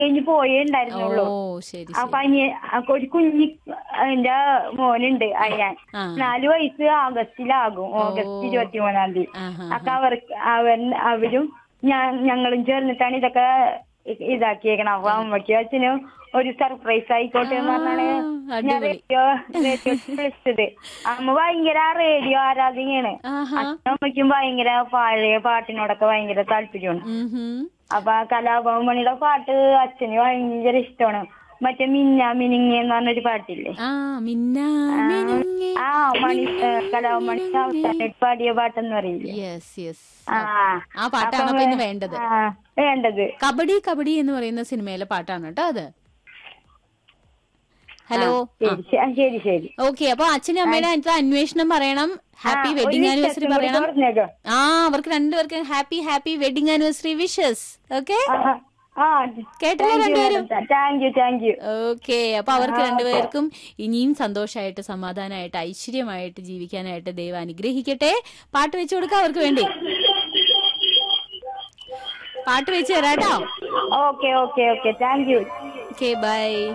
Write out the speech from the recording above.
കഴിഞ്ഞ് പോയേ ഓ ഉണ്ടായിരുന്നുള്ളൂ ശരി അപ്പൊ അനിയ അപ്പൊ ഒരു കുഞ്ഞി എന്റെ മോനുണ്ട് അയ്യാൻ ആ. നാല് വയസ്സ് ആഗസ്റ്റിലാകും ഓഗസ്റ്റ് ഇരുപത്തി മൂന്നാം തീയതി ആഹാ. അപ്പൊ അവർക്ക് അവർ അവരും ഞാൻ ഞങ്ങളും ചേർന്നിട്ടാണ് ഇതൊക്കെ ഇ- ഇതാക്കിയേക്കണം അപ്പൊ അമ്മയ്ക്കും അച്ഛനും ഒരു സർപ്രൈസ് ആയിക്കോട്ടെ എന്ന് പറഞ്ഞാണ് ആ, ഞാൻ അടിപൊളി. റേഡിയോ റേഡിയോ വിളിച്ചത് അമ്മ ഭയങ്കര റേഡിയോ ആരാധികയാണ് ആഹാ അച്ഛനും അമ്മയ്ക്കും ഭയങ്കര പഴയ പാട്ടിനോടൊക്കെ ഭയങ്കര താല്പര്യമാണ് ഉം ഹും. അപ്പൊ ആ കലാഭവൻ മണിയുടെ പാട്ട് അച്ഛന് ഭയങ്കര ഇഷ്ടമാണ് മറ്റേ മിന്ന മിനിങ്ങി എന്ന് പറഞ്ഞൊരു പാട്ടില്ലേ ആ മിന്ന മിനുങ്ങി. ആ മണി കലാഭവൻ മണി അവസാനമായിട്ട് പാടിയ പാട്ടെന്ന് പറയില്ലേ യെസ് യെസ് ആ ആ പാട്ടാണ് അപ്പൊ ഇന്ന് വേണ്ടത് ആ വേണ്ടത് കബഡി കബഡി എന്ന് പറയുന്ന സിനിമയിലെ പാട്ടാണ് കേട്ടോ അത് ഹലോ ശരി ശ- ആ, ശരി ശരി ഓക്കെ അപ്പൊ അച്ഛനും അമ്മയുടെ അടുത്ത് അന്വേഷണം പറയണം ഹാപ്പി ആ, ഒരു വെഡിങ് വിശ്വാസം ആനിവേഴ്സറി കൂടി പറയണം പറഞ്ഞേക്കോ. ആ അവർക്ക് രണ്ടുപേർക്കും happy happy wedding anniversary wishes okay ആ, ആ, ആ കേട്ടില്ലേ രണ്ടുപേരും thank you thank you okay അപ്പൊ അവർക്ക് രണ്ടുപേർക്കും ഇനിയും സന്തോഷമായിട്ട് സമാധാനമായിട്ട് ഐശ്വര്യമായിട്ട് ജീവിക്കാനായിട്ട് ദൈവം അനുഗ്രഹിക്കട്ടെ പാട്ട് വെച്ചു കൊടുക്കാം അവർക്ക് വേണ്ടി പാട്ട് വെച്ച് തരാട്ടോ okay okay okay thank you okay by